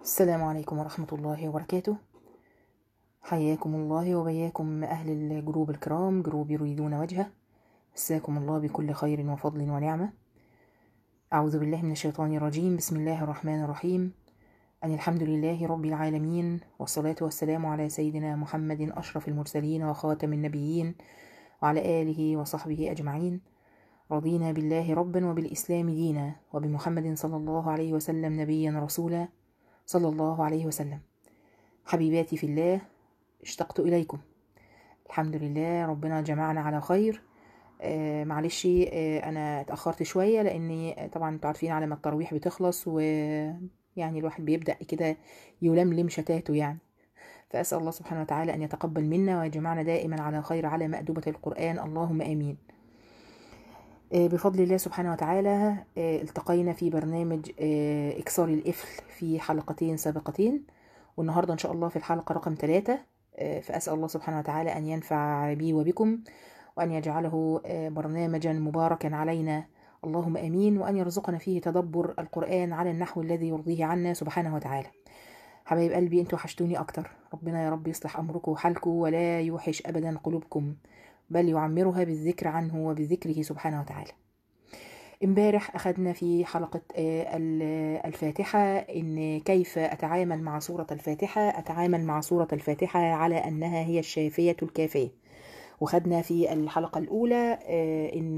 السلام عليكم ورحمة الله وبركاته حياكم الله وبياكم أهل الجروب الكرام جروب يريدون وجهه مساكم الله بكل خير وفضل ونعمة أعوذ بالله من الشيطان الرجيم بسم الله الرحمن الرحيم أن الحمد لله رب العالمين والصلاة والسلام على سيدنا محمد أشرف المرسلين وخاتم النبيين وعلى آله وصحبه أجمعين رضينا بالله ربا وبالإسلام دينا وبمحمد صلى الله عليه وسلم نبيا رسولا صلى الله عليه وسلم حبيباتي في الله اشتقت إليكم الحمد لله ربنا جمعنا على خير آه معلش آه أنا اتأخرت شوية لأني طبعا انتوا عارفين على ما التراويح بتخلص ويعني الواحد بيبدأ كده يلملم شتاته يعني فأسأل الله سبحانه وتعالى أن يتقبل منا ويجمعنا دائما على خير على مأدبة القرآن اللهم آمين بفضل الله سبحانه وتعالى التقينا في برنامج إكسار الإفل في حلقتين سابقتين والنهاردة إن شاء الله في الحلقة رقم ثلاثة فأسأل الله سبحانه وتعالى أن ينفع بي وبكم وأن يجعله برنامجا مباركا علينا اللهم أمين وأن يرزقنا فيه تدبر القرآن على النحو الذي يرضيه عنا سبحانه وتعالى حبايب قلبي انتوا وحشتوني أكتر ربنا يا رب يصلح أمركم وحالكم ولا يوحش أبدا قلوبكم بل يعمرها بالذكر عنه وبذكره سبحانه وتعالى امبارح أخذنا في حلقة الفاتحة إن كيف أتعامل مع سورة الفاتحة أتعامل مع سورة الفاتحة على أنها هي الشافية الكافية وخدنا في الحلقة الأولى إن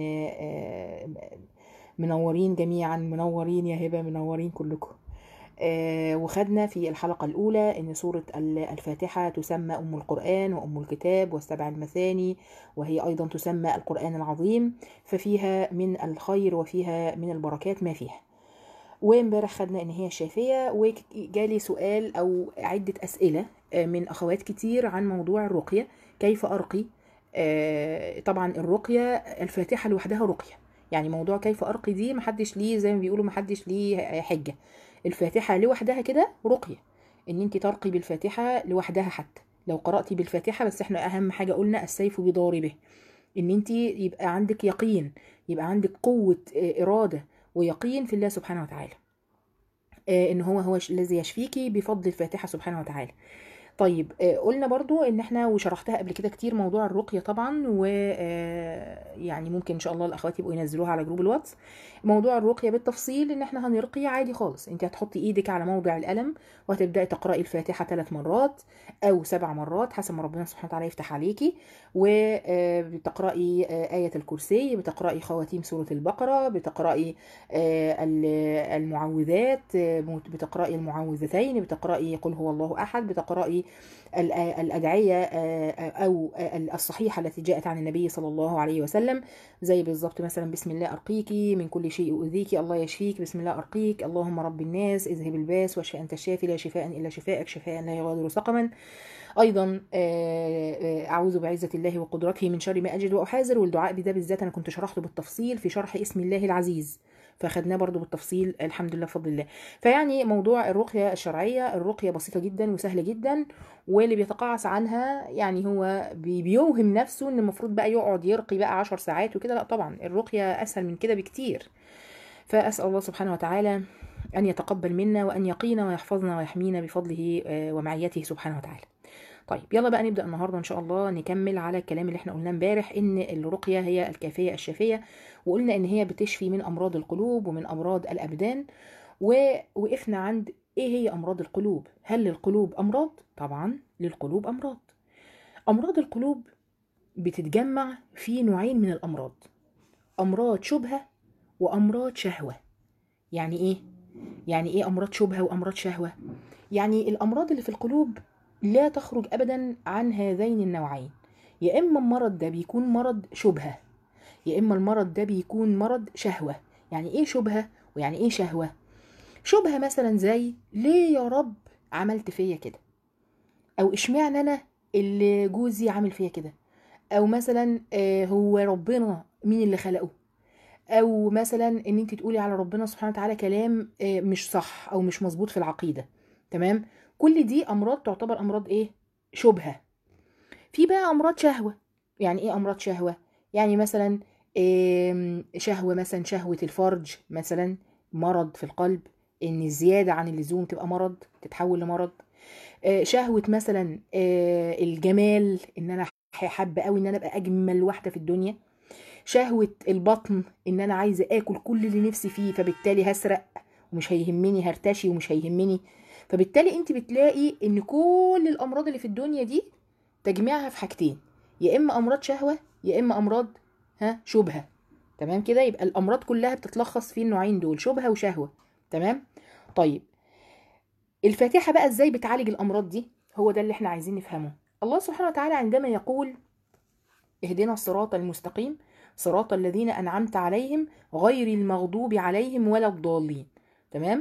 منورين جميعا منورين يا هبة منورين كلكم آه وخدنا في الحلقة الأولى أن سورة الفاتحة تسمى أم القرآن وأم الكتاب والسبع المثاني وهي أيضا تسمى القرآن العظيم ففيها من الخير وفيها من البركات ما فيها وامبارح خدنا ان هي الشافيه وجالي سؤال او عده اسئله من اخوات كتير عن موضوع الرقيه كيف ارقي آه طبعا الرقيه الفاتحه لوحدها رقيه يعني موضوع كيف ارقي دي محدش ليه زي ما بيقولوا محدش ليه حجه الفاتحة لوحدها كده رقية ان انت ترقي بالفاتحة لوحدها حتى لو قرأتي بالفاتحة بس احنا اهم حاجة قلنا السيف بضاربه ان انت يبقى عندك يقين يبقى عندك قوة ارادة ويقين في الله سبحانه وتعالى ان هو هو الذي يشفيكي بفضل الفاتحة سبحانه وتعالى طيب قلنا برضو ان احنا وشرحتها قبل كده كتير موضوع الرقية طبعا و يعني ممكن ان شاء الله الاخوات يبقوا ينزلوها على جروب الواتس موضوع الرقية بالتفصيل ان احنا هنرقي عادي خالص انت هتحطي ايدك على موضع الالم وهتبداي تقراي الفاتحة ثلاث مرات او سبع مرات حسب ما ربنا سبحانه وتعالى يفتح عليكي وبتقراي آية الكرسي بتقراي خواتيم سورة البقرة بتقراي المعوذات بتقراي المعوذتين بتقراي قل هو الله احد بتقراي الأدعية أو الصحيحة التي جاءت عن النبي صلى الله عليه وسلم زي بالظبط مثلا بسم الله أرقيكي من كل شيء أؤذيك الله يشفيك بسم الله أرقيك اللهم رب الناس اذهب الباس واشفي أنت الشافي لا شفاء إلا شفاءك شفاء لا يغادر سقما ايضا اعوذ بعزه الله وقدرته من شر ما اجد واحاذر والدعاء بده بالذات انا كنت شرحته بالتفصيل في شرح اسم الله العزيز فاخدناه برضو بالتفصيل الحمد لله بفضل الله فيعني موضوع الرقيه الشرعيه الرقيه بسيطه جدا وسهله جدا واللي بيتقاعس عنها يعني هو بيوهم نفسه ان المفروض بقى يقعد يرقي بقى عشر ساعات وكده لا طبعا الرقيه اسهل من كده بكتير فاسال الله سبحانه وتعالى ان يتقبل منا وان يقينا ويحفظنا ويحمينا بفضله ومعيته سبحانه وتعالى طيب يلا بقى نبدا النهارده ان شاء الله نكمل على الكلام اللي احنا قلناه امبارح ان الرقيه هي الكافيه الشافيه وقلنا ان هي بتشفي من امراض القلوب ومن امراض الابدان ووقفنا عند ايه هي امراض القلوب هل للقلوب امراض طبعا للقلوب امراض امراض القلوب بتتجمع في نوعين من الامراض امراض شبهه وامراض شهوه يعني ايه يعني ايه امراض شبهه وامراض شهوه يعني الامراض اللي في القلوب لا تخرج ابدا عن هذين النوعين يا اما المرض ده بيكون مرض شبهه يا اما المرض ده بيكون مرض شهوه يعني ايه شبهه ويعني ايه شهوه شبهه مثلا زي ليه يا رب عملت فيا كده او اشمعنى انا اللي جوزي عامل فيا كده او مثلا آه هو ربنا مين اللي خلقه او مثلا ان انت تقولي على ربنا سبحانه وتعالى كلام آه مش صح او مش مظبوط في العقيده تمام كل دي امراض تعتبر امراض ايه شبهه في بقى امراض شهوه يعني ايه امراض شهوه يعني مثلا شهوه مثلا شهوه الفرج مثلا مرض في القلب ان الزياده عن اللزوم تبقى مرض تتحول لمرض آه، شهوه مثلا آه، الجمال ان انا حابه قوي ان انا ابقى اجمل واحده في الدنيا شهوه البطن ان انا عايزه اكل كل اللي نفسي فيه فبالتالي هسرق ومش هيهمني هرتشي ومش هيهمني فبالتالي انت بتلاقي ان كل الامراض اللي في الدنيا دي تجميعها في حاجتين يا اما امراض شهوه يا اما امراض ها شبهه تمام كده يبقى الامراض كلها بتتلخص في النوعين دول شبهه وشهوه تمام طيب الفاتحه بقى ازاي بتعالج الامراض دي هو ده اللي احنا عايزين نفهمه الله سبحانه وتعالى عندما يقول اهدنا الصراط المستقيم صراط الذين انعمت عليهم غير المغضوب عليهم ولا الضالين تمام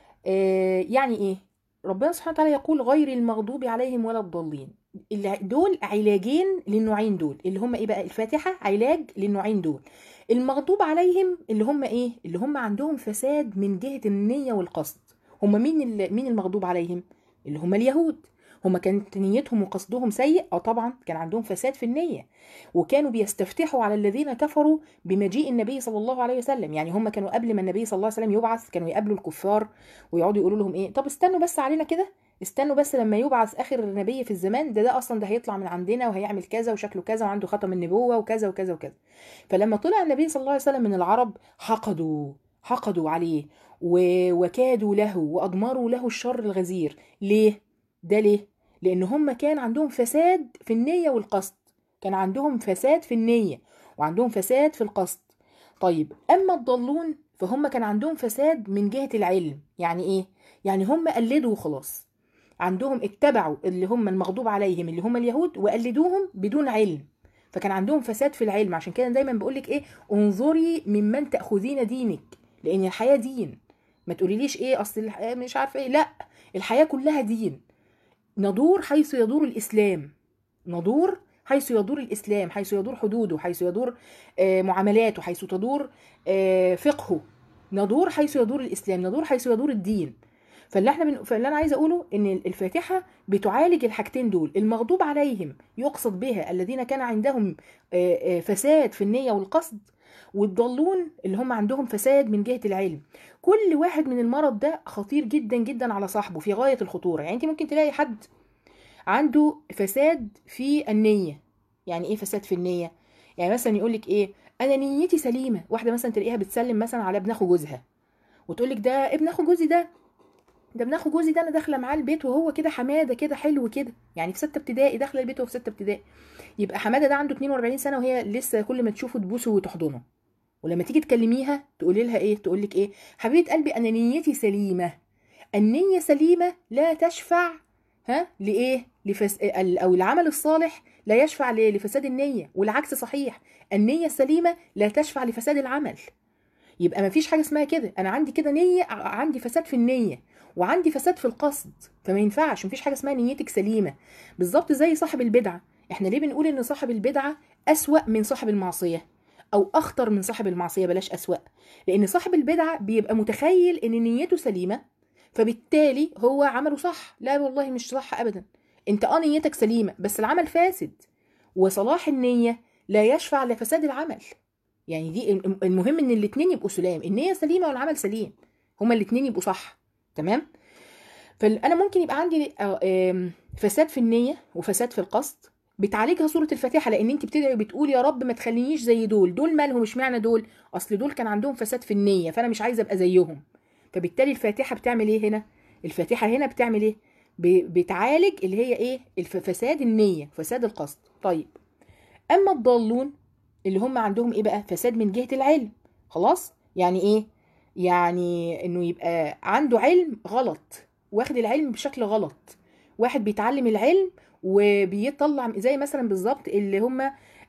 آه يعني ايه ربنا سبحانه وتعالى يقول غير المغضوب عليهم ولا الضالين اللي- دول علاجين للنوعين دول اللي هم ايه بقى الفاتحه علاج للنوعين دول المغضوب عليهم اللي هم ايه اللي هم عندهم فساد من جهه النيه والقصد هم مين اللي مين المغضوب عليهم اللي هم اليهود هم كانت نيتهم وقصدهم سيء اه طبعا كان عندهم فساد في النيه وكانوا بيستفتحوا على الذين كفروا بمجيء النبي صلى الله عليه وسلم يعني هم كانوا قبل ما النبي صلى الله عليه وسلم يبعث كانوا يقابلوا الكفار ويقعدوا يقولوا لهم ايه طب استنوا بس علينا كده استنوا بس لما يبعث اخر نبي في الزمان ده ده اصلا ده هيطلع من عندنا وهيعمل كذا وشكله كذا وعنده ختم النبوه وكذا وكذا وكذا فلما طلع النبي صلى الله عليه وسلم من العرب حقدوا حقدوا عليه و- وكادوا له واضمروا له الشر الغزير ليه ده ليه لان هم كان عندهم فساد في النيه والقصد كان عندهم فساد في النيه وعندهم فساد في القصد طيب اما الضالون فهم كان عندهم فساد من جهه العلم يعني ايه يعني هم قلدوا وخلاص عندهم اتبعوا اللي هم المغضوب عليهم اللي هم اليهود وقلدوهم بدون علم فكان عندهم فساد في العلم عشان كده دايما بقولك ايه انظري ممن تاخذين دينك لان الحياه دين ما تقوليليش ايه اصل الحياة مش عارفه ايه لا الحياه كلها دين ندور حيث يدور الاسلام ندور حيث يدور الاسلام حيث يدور حدوده حيث يدور آه، معاملاته حيث تدور آه، فقهه ندور حيث يدور الاسلام ندور حيث يدور الدين فاللي احنا بن... فاللي انا عايزه اقوله ان الفاتحه بتعالج الحاجتين دول المغضوب عليهم يقصد بها الذين كان عندهم آه، آه، فساد في النيه والقصد والضالون اللي هم عندهم فساد من جهه العلم كل واحد من المرض ده خطير جدا جدا على صاحبه في غايه الخطوره يعني انت ممكن تلاقي حد عنده فساد في النيه يعني ايه فساد في النيه يعني مثلا يقول لك ايه انا نيتي سليمه واحده مثلا تلاقيها بتسلم مثلا على ابن اخو جوزها وتقول لك ده ابن اخو جوزي ده ده ابن اخو جوزي ده انا داخله معاه البيت وهو كده حماده كده حلو كده يعني في سته ابتدائي داخله البيت وهو في سته ابتدائي يبقى حماده ده عنده 42 سنه وهي لسه كل ما تشوفه تبوسه وتحضنه ولما تيجي تكلميها تقولي لها ايه تقول لك ايه حبيبه قلبي انا نيتي سليمه النيه سليمه لا تشفع ها لايه لفس... ال- او العمل الصالح لا يشفع ل- لفساد النيه والعكس صحيح النيه السليمه لا تشفع لفساد العمل يبقى ما فيش حاجه اسمها كده انا عندي كده نيه ع- عندي فساد في النيه وعندي فساد في القصد فما ينفعش مفيش حاجه اسمها نيتك سليمه بالظبط زي صاحب البدعه احنا ليه بنقول ان صاحب البدعه اسوا من صاحب المعصيه او اخطر من صاحب المعصيه بلاش اسوا لان صاحب البدعه بيبقى متخيل ان نيته سليمه فبالتالي هو عمله صح لا والله مش صح ابدا انت اه نيتك سليمه بس العمل فاسد وصلاح النيه لا يشفع لفساد العمل يعني دي الم- المهم ان الاتنين يبقوا سلام النيه سليمه والعمل سليم هما الاتنين يبقوا صح تمام فانا ممكن يبقى عندي آه، آم، فساد في النيه وفساد في القصد بتعالجها سوره الفاتحه لان انت بتدعي بتقول يا رب ما تخلينيش زي دول دول مالهم مش معنى دول اصل دول كان عندهم فساد في النيه فانا مش عايزه ابقى زيهم فبالتالي الفاتحه بتعمل ايه هنا الفاتحه هنا بتعمل ايه ب- بتعالج اللي هي ايه الف- فساد النيه فساد القصد طيب اما الضالون اللي هم عندهم ايه بقى فساد من جهه العلم خلاص يعني ايه يعني انه يبقى عنده علم غلط واخد العلم بشكل غلط واحد بيتعلم العلم وبيطلع زي مثلا بالظبط اللي هم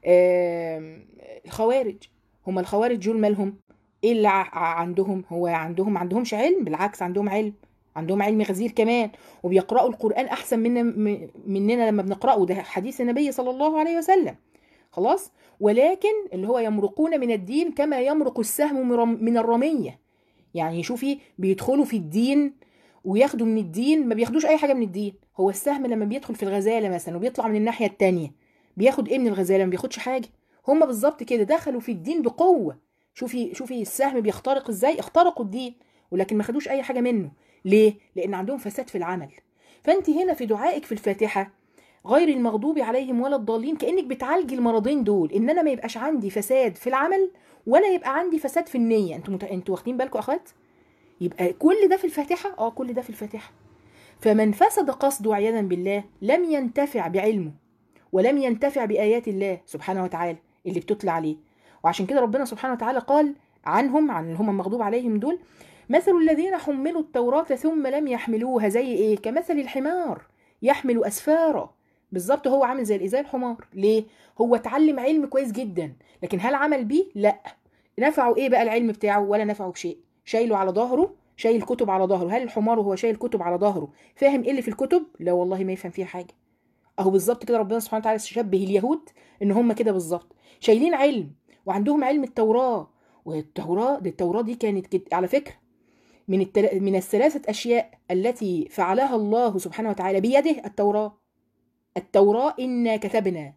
آم، الخوارج هم الخوارج دول مالهم ايه اللي ع- عندهم هو عندهم ما عندهمش علم بالعكس عندهم علم عندهم علم غزير كمان وبيقرأوا القرآن أحسن منا م- مننا لما بنقرأه ده حديث النبي صلى الله عليه وسلم خلاص ولكن اللي هو يمرقون من الدين كما يمرق السهم من رم- من الرمية يعني شوفي بيدخلوا في الدين وياخدوا من الدين ما بياخدوش اي حاجه من الدين هو السهم لما بيدخل في الغزاله مثلا وبيطلع من الناحيه التانية بياخد ايه من الغزاله ما بياخدش حاجه هما بالظبط كده دخلوا في الدين بقوه شوفي شوفي السهم بيخترق ازاي اخترقوا الدين ولكن ما خدوش اي حاجه منه ليه لان عندهم فساد في العمل فانت هنا في دعائك في الفاتحه غير المغضوب عليهم ولا الضالين كانك بتعالجي المرضين دول ان انا ما يبقاش عندي فساد في العمل ولا يبقى عندي فساد في النيه انتوا مت... انتوا واخدين بالكم اخوات يبقى كل ده في الفاتحه اه كل ده في الفاتحه فمن فسد قصده عياذا بالله لم ينتفع بعلمه ولم ينتفع بايات الله سبحانه وتعالى اللي بتتلى عليه وعشان كده ربنا سبحانه وتعالى قال عنهم عن اللي هم المغضوب عليهم دول مثل الذين حملوا التوراة ثم لم يحملوها زي ايه كمثل الحمار يحمل اسفارا بالظبط هو عامل زي زي الحمار ليه هو اتعلم علم كويس جدا لكن هل عمل بيه لا نفعه ايه بقى العلم بتاعه ولا نفعه بشيء شايله على ظهره شايل كتب على ظهره هل الحمار وهو شايل كتب على ظهره فاهم ايه اللي في الكتب لا والله ما يفهم فيها حاجه اهو بالظبط كده ربنا سبحانه وتعالى شبه اليهود ان هم كده بالظبط شايلين علم وعندهم علم التوراه والتوراه دي التوراه دي كانت كده على فكره من التل... من الثلاثه اشياء التي فعلها الله سبحانه وتعالى بيده التوراه التوراه انا كتبنا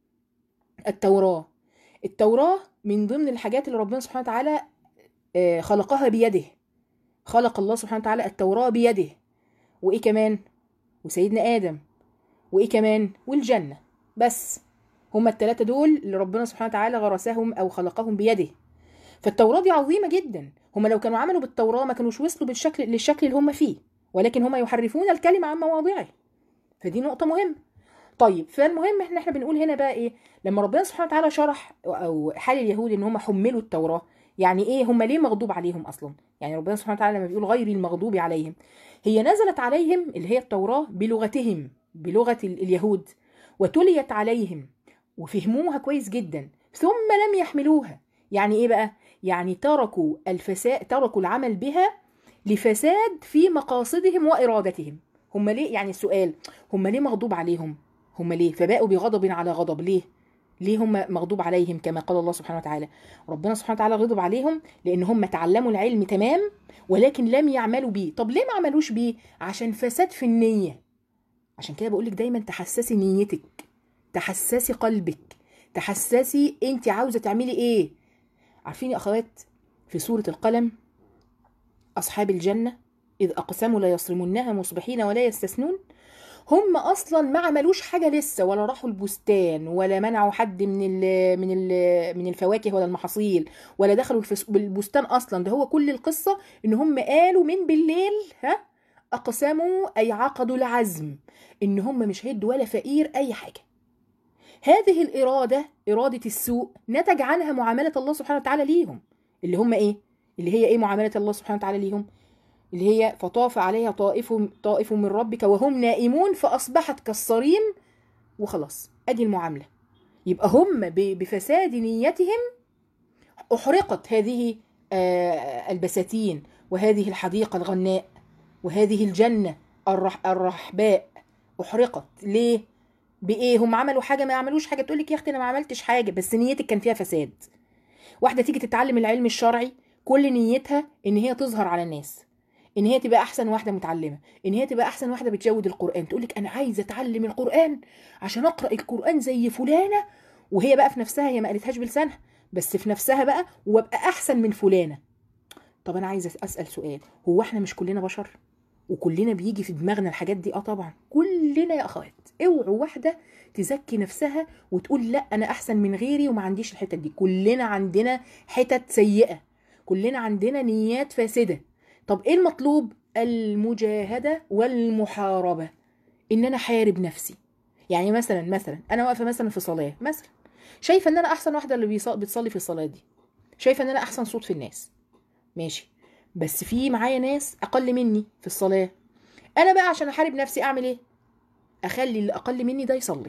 التوراه التوراه من ضمن الحاجات اللي ربنا سبحانه وتعالى خلقها بيده خلق الله سبحانه وتعالى التوراه بيده وايه كمان وسيدنا ادم وايه كمان والجنه بس هما الثلاثه دول اللي ربنا سبحانه وتعالى غرسهم او خلقهم بيده فالتوراه دي عظيمه جدا هما لو كانوا عملوا بالتوراه ما كانوش وصلوا بالشكل للشكل اللي هم فيه ولكن هما يحرفون الكلمه عن مواضعه فدي نقطه مهمه طيب فالمهم احنا احنا بنقول هنا بقى ايه لما ربنا سبحانه وتعالى شرح او حال اليهود ان هم حملوا التوراه يعني ايه هم ليه مغضوب عليهم اصلا يعني ربنا سبحانه وتعالى لما بيقول غير المغضوب عليهم هي نزلت عليهم اللي هي التوراه بلغتهم بلغه اليهود وتليت عليهم وفهموها كويس جدا ثم لم يحملوها يعني ايه بقى يعني تركوا الفساد تركوا العمل بها لفساد في مقاصدهم وارادتهم هم ليه يعني السؤال هم ليه مغضوب عليهم هم ليه فباءوا بغضب على غضب ليه ليه هم مغضوب عليهم كما قال الله سبحانه وتعالى ربنا سبحانه وتعالى غضب عليهم لان هم تعلموا العلم تمام ولكن لم يعملوا بيه طب ليه ما عملوش بيه عشان فساد في النيه عشان كده بقولك دايما تحسسي نيتك تحسسي قلبك تحسسي انت عاوزه تعملي ايه عارفين يا اخوات في سوره القلم اصحاب الجنه اذ اقسموا لا يصرمنها مصبحين ولا يستثنون هم اصلا ما عملوش حاجه لسه ولا راحوا البستان ولا منعوا حد من ال من ال من الفواكه ولا المحاصيل ولا دخلوا البستان اصلا ده هو كل القصه ان هم قالوا من بالليل ها اقسموا اي عقدوا العزم ان هم مش هيدوا ولا فقير اي حاجه هذه الاراده اراده السوء نتج عنها معامله الله سبحانه وتعالى ليهم اللي هم ايه اللي هي ايه معامله الله سبحانه وتعالى ليهم اللي هي فطاف عليها طائف طائف من ربك وهم نائمون فاصبحت كالصريم وخلاص ادي المعامله يبقى هم بفساد نيتهم احرقت هذه البساتين وهذه الحديقه الغناء وهذه الجنه الرح الرحباء احرقت ليه بايه هم عملوا حاجه ما عملوش حاجه تقول لك يا اختي انا ما عملتش حاجه بس نيتك كان فيها فساد واحده تيجي تتعلم العلم الشرعي كل نيتها ان هي تظهر على الناس ان هي تبقى احسن واحده متعلمه ان هي تبقى احسن واحده بتجود القران تقول لك انا عايزه اتعلم القران عشان اقرا القران زي فلانه وهي بقى في نفسها هي ما قالتهاش بلسانها بس في نفسها بقى وابقى احسن من فلانه طب انا عايزه اسال سؤال هو احنا مش كلنا بشر وكلنا بيجي في دماغنا الحاجات دي اه طبعا كلنا يا اخوات اوعوا واحده تزكي نفسها وتقول لا انا احسن من غيري وما عنديش الحتت دي كلنا عندنا حتت سيئه كلنا عندنا نيات فاسده طب ايه المطلوب المجاهده والمحاربه ان انا حارب نفسي يعني مثلا مثلا انا واقفه مثلا في صلاه مثلا شايفه ان انا احسن واحده اللي بتصلي في الصلاه دي شايفه ان انا احسن صوت في الناس ماشي بس في معايا ناس اقل مني في الصلاه انا بقى عشان احارب نفسي اعمل ايه اخلي اللي اقل مني ده يصلي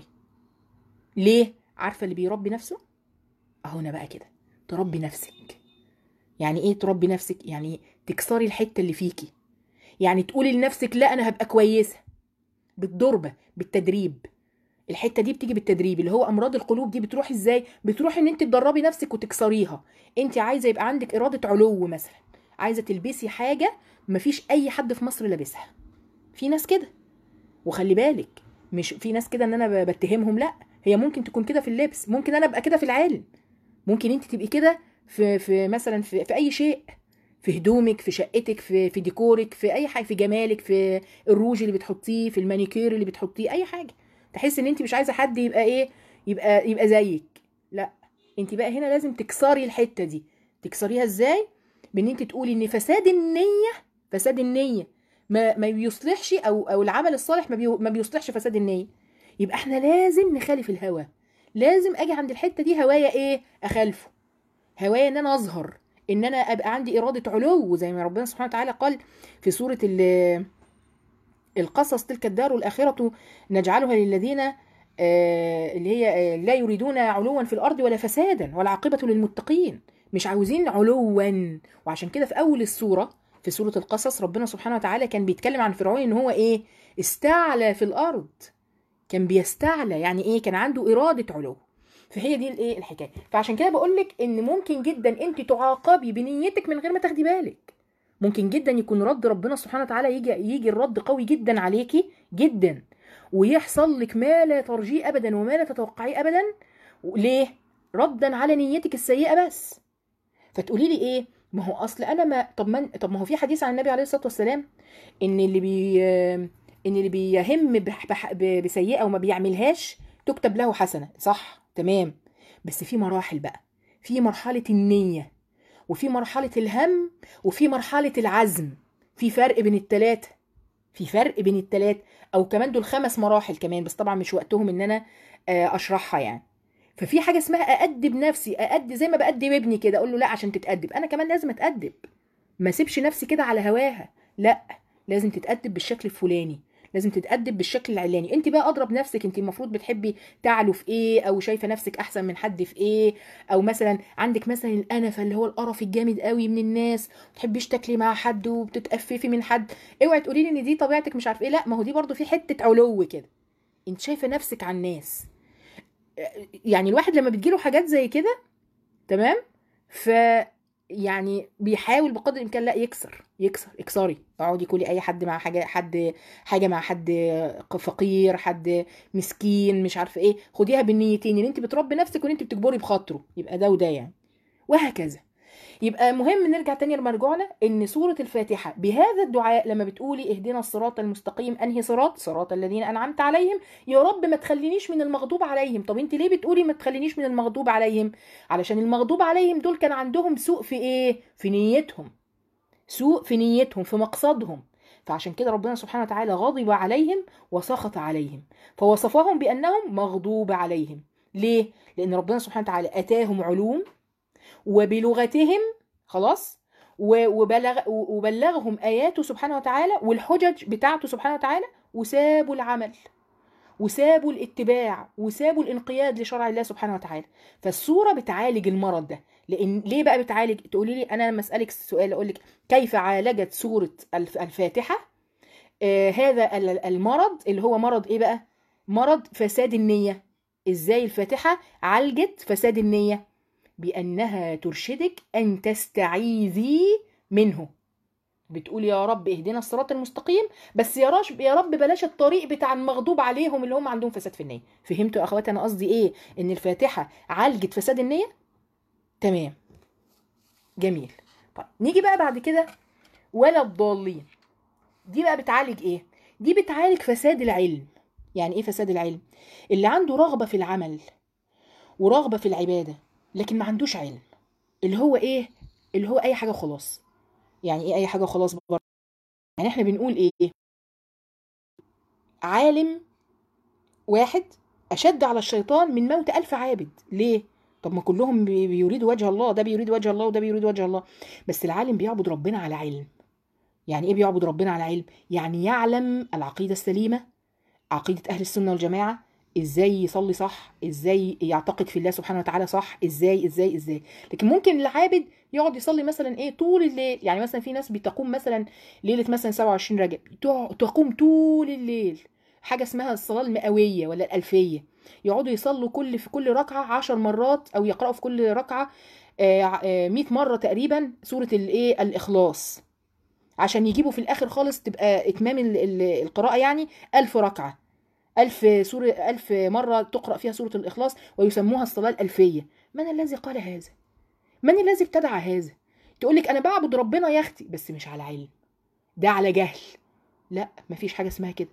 ليه عارفه اللي بيربي نفسه اهو انا بقى كده تربي نفسك يعني ايه تربي نفسك يعني تكسري الحته اللي فيكي يعني تقولي لنفسك لا انا هبقى كويسه بالضربه بالتدريب الحته دي بتيجي بالتدريب اللي هو امراض القلوب دي بتروح ازاي بتروح ان انت تدربي نفسك وتكسريها انت عايزه يبقى عندك اراده علو مثلا عايزه تلبسي حاجه مفيش اي حد في مصر لابسها في ناس كده وخلي بالك مش في ناس كده ان انا بتهمهم لا هي ممكن تكون كده في اللبس ممكن انا ابقى كده في العلم ممكن انت تبقي كده في في مثلا في, في اي شيء في هدومك في شقتك في في ديكورك في اي حاجه في جمالك في الروج اللي بتحطيه في المانيكير اللي بتحطيه اي حاجه تحس ان انت مش عايزه حد يبقى ايه يبقى يبقى زيك لا انت بقى هنا لازم تكسري الحته دي تكسريها ازاي بان انت تقولي ان فساد النيه فساد النيه ما ما بيصلحش او او العمل الصالح ما, بي ما بيصلحش فساد النيه يبقى احنا لازم نخالف الهوى لازم اجي عند الحته دي هوايا ايه اخالفه هوايا ان انا اظهر ان انا ابقى عندي اراده علو زي ما ربنا سبحانه وتعالى قال في سوره القصص تلك الدار الاخره نجعلها للذين اللي هي لا يريدون علوا في الارض ولا فسادا والعاقبه للمتقين مش عاوزين علوا وعشان كده في اول السوره في سوره القصص ربنا سبحانه وتعالى كان بيتكلم عن فرعون ان هو ايه استعلى في الارض كان بيستعلى يعني ايه كان عنده اراده علو فهي دي الايه الحكايه فعشان كده بقول لك ان ممكن جدا انت تعاقبي بنيتك من غير ما تاخدي بالك ممكن جدا يكون رد ربنا سبحانه وتعالى يجي يجي الرد قوي جدا عليكي جدا ويحصل لك ما لا ترجيه ابدا وما لا تتوقعيه ابدا ليه ردا على نيتك السيئه بس فتقولي لي ايه ما هو اصل انا ما طب ما طب ما هو في حديث عن النبي عليه الصلاه والسلام ان اللي بي ان اللي بيهم بسيئه وما بيعملهاش تكتب له حسنه صح تمام بس في مراحل بقى في مرحله النيه وفي مرحله الهم وفي مرحله العزم في فرق بين التلاتة في فرق بين التلاتة او كمان دول خمس مراحل كمان بس طبعا مش وقتهم ان انا اشرحها يعني ففي حاجه اسمها اادب نفسي اادب زي ما بادب ابني كده اقول له لا عشان تتادب انا كمان لازم اتادب ما سيبش نفسي كده على هواها لا لازم تتادب بالشكل الفلاني لازم تتأدب بالشكل العلاني انت بقى اضرب نفسك انت المفروض بتحبي تعلو في ايه او شايفه نفسك احسن من حد في ايه او مثلا عندك مثلا الانفه اللي هو القرف الجامد قوي من الناس ما بتحبيش تاكلي مع حد وبتتأففي من حد اوعي تقولي لي ان دي طبيعتك مش عارف ايه لا ما هو دي برضو في حته علو كده انت شايفه نفسك على الناس يعني الواحد لما بتجيله حاجات زي كده تمام ف يعني بيحاول بقدر الامكان لا يكسر يكسر اكسري اقعدي كلي اي حد مع حاجه حد حاجه مع حد فقير حد مسكين مش عارفه ايه خديها بالنيتين ان انت بتربي نفسك وان انت بتجبري بخاطره يبقى ده وده يعني وهكذا يبقى مهم نرجع تاني لمرجوعنا ان سورة الفاتحة بهذا الدعاء لما بتقولي اهدنا الصراط المستقيم انهي صراط صراط الذين انعمت عليهم يا رب ما تخلينيش من المغضوب عليهم طب انت ليه بتقولي ما تخلينيش من المغضوب عليهم علشان المغضوب عليهم دول كان عندهم سوء في ايه في نيتهم سوء في نيتهم في مقصدهم فعشان كده ربنا سبحانه وتعالى غضب عليهم وسخط عليهم فوصفهم بانهم مغضوب عليهم ليه لان ربنا سبحانه وتعالى اتاهم علوم وبلغتهم خلاص وبلغ وبلغهم اياته سبحانه وتعالى والحجج بتاعته سبحانه وتعالى وسابوا العمل وسابوا الاتباع وسابوا الانقياد لشرع الله سبحانه وتعالى فالسوره بتعالج المرض ده لان ليه بقى بتعالج تقولي لي انا لما اسالك السؤال اقول لك كيف عالجت سوره الفاتحه آه هذا المرض اللي هو مرض ايه بقى مرض فساد النيه ازاي الفاتحه عالجت فساد النيه بأنها ترشدك أن تستعيذي منه بتقول يا رب اهدنا الصراط المستقيم بس يا رب يا رب بلاش الطريق بتاع المغضوب عليهم اللي هم عندهم فساد في النية فهمتوا يا اخواتي انا قصدي ايه ان الفاتحة عالجت فساد النية تمام جميل طيب نيجي بقى بعد كده ولا الضالين دي بقى بتعالج ايه دي بتعالج فساد العلم يعني ايه فساد العلم اللي عنده رغبة في العمل ورغبة في العبادة لكن ما عندوش علم اللي هو ايه اللي هو اي حاجه خلاص يعني ايه اي حاجه خلاص بره يعني احنا بنقول ايه عالم واحد اشد على الشيطان من موت الف عابد ليه طب ما كلهم بيريدوا وجه الله ده بيريد وجه الله وده بيريد وجه الله بس العالم بيعبد ربنا على علم يعني ايه بيعبد ربنا على علم يعني يعلم العقيده السليمه عقيده اهل السنه والجماعه ازاي يصلي صح ازاي يعتقد في الله سبحانه وتعالى صح ازاي ازاي ازاي لكن ممكن العابد يقعد يصلي مثلا ايه طول الليل يعني مثلا في ناس بتقوم مثلا ليله مثلا 27 رجب تقوم طول الليل حاجه اسمها الصلاه المئويه ولا الالفيه يقعدوا يصلوا كل في كل ركعه 10 مرات او يقراوا في كل ركعه 100 مره تقريبا سوره الايه الاخلاص عشان يجيبوا في الاخر خالص تبقى اتمام القراءه يعني ألف ركعه ألف سورة ألف مرة تقرأ فيها سورة الإخلاص ويسموها الصلاة الألفية من الذي قال هذا؟ من الذي ابتدع هذا؟ تقول لك انا بعبد ربنا يا اختي بس مش على علم ده على جهل لا مفيش حاجه اسمها كده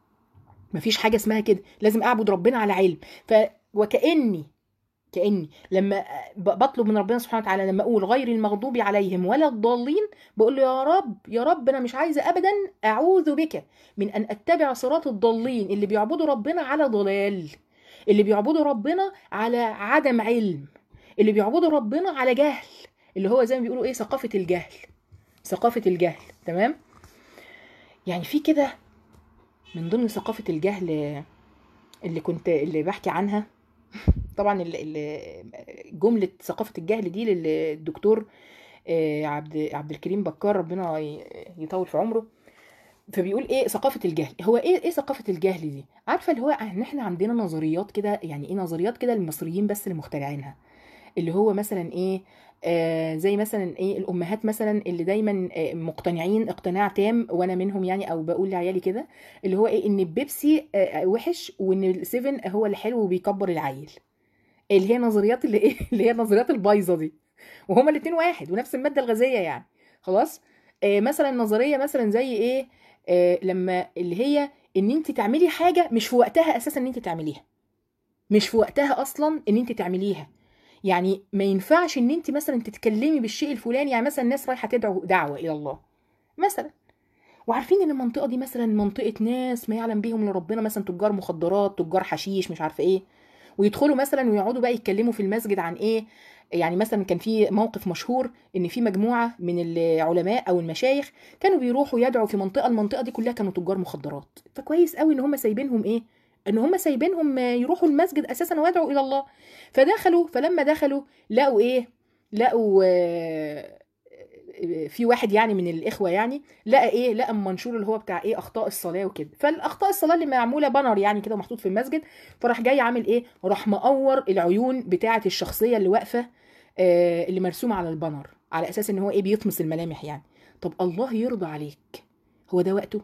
مفيش حاجه اسمها كده لازم اعبد ربنا على علم ف وكاني كاني لما ب- بطلب من ربنا سبحانه وتعالى لما اقول غير المغضوب عليهم ولا الضالين بقول له يا رب يا رب انا مش عايزه ابدا اعوذ بك من ان اتبع صراط الضالين اللي بيعبدوا ربنا على ضلال اللي بيعبدوا ربنا على عدم علم اللي بيعبدوا ربنا على جهل اللي هو زي ما بيقولوا ايه ثقافه الجهل ثقافه الجهل تمام يعني في كده من ضمن ثقافه الجهل اللي كنت اللي بحكي عنها طبعا ال- ال- جمله ثقافه الجهل دي للدكتور آه، عبد عبد الكريم بكار ربنا ي- يطول في عمره فبيقول ايه ثقافه الجهل هو ايه ايه ثقافه الجهل دي عارفه اللي هو ان احنا عندنا نظريات كده يعني ايه نظريات كده المصريين بس اللي مخترعينها اللي هو مثلا ايه آه زي مثلا ايه الامهات مثلا اللي دايما آه مقتنعين اقتناع تام وانا منهم يعني او بقول لعيالي كده اللي هو ايه ان البيبسي آه وحش وان السيفن هو اللي حلو وبيكبر العيل اللي هي نظريات اللي ايه اللي هي النظريات البايظه دي وهما الاتنين واحد ونفس الماده الغازيه يعني خلاص آه مثلا نظريه مثلا زي ايه آه لما اللي هي ان انت تعملي حاجه مش في وقتها اساسا ان انت تعمليها مش في وقتها اصلا ان انت تعمليها يعني ما ينفعش ان انت مثلا تتكلمي بالشيء الفلاني يعني مثلا الناس رايحه تدعو دعوه الى الله مثلا وعارفين ان المنطقه دي مثلا منطقه ناس ما يعلم بيهم الا ربنا مثلا تجار مخدرات تجار حشيش مش عارفه ايه ويدخلوا مثلا ويقعدوا بقى يتكلموا في المسجد عن ايه يعني مثلا كان في موقف مشهور ان في مجموعه من العلماء او المشايخ كانوا بيروحوا يدعوا في منطقه المنطقه دي كلها كانوا تجار مخدرات فكويس قوي ان هم سايبينهم ايه ان هم سايبينهم يروحوا المسجد اساسا ويدعوا الى الله فدخلوا فلما دخلوا لقوا ايه لقوا آه، في واحد يعني من الاخوه يعني لقى ايه لقى المنشور اللي هو بتاع ايه اخطاء الصلاه وكده فالاخطاء الصلاه اللي معموله بانر يعني كده محطوط في المسجد فراح جاي عامل ايه راح مقور العيون بتاعه الشخصيه اللي واقفه آه، اللي مرسومه على البانر على اساس ان هو ايه بيطمس الملامح يعني طب الله يرضى عليك هو ده وقته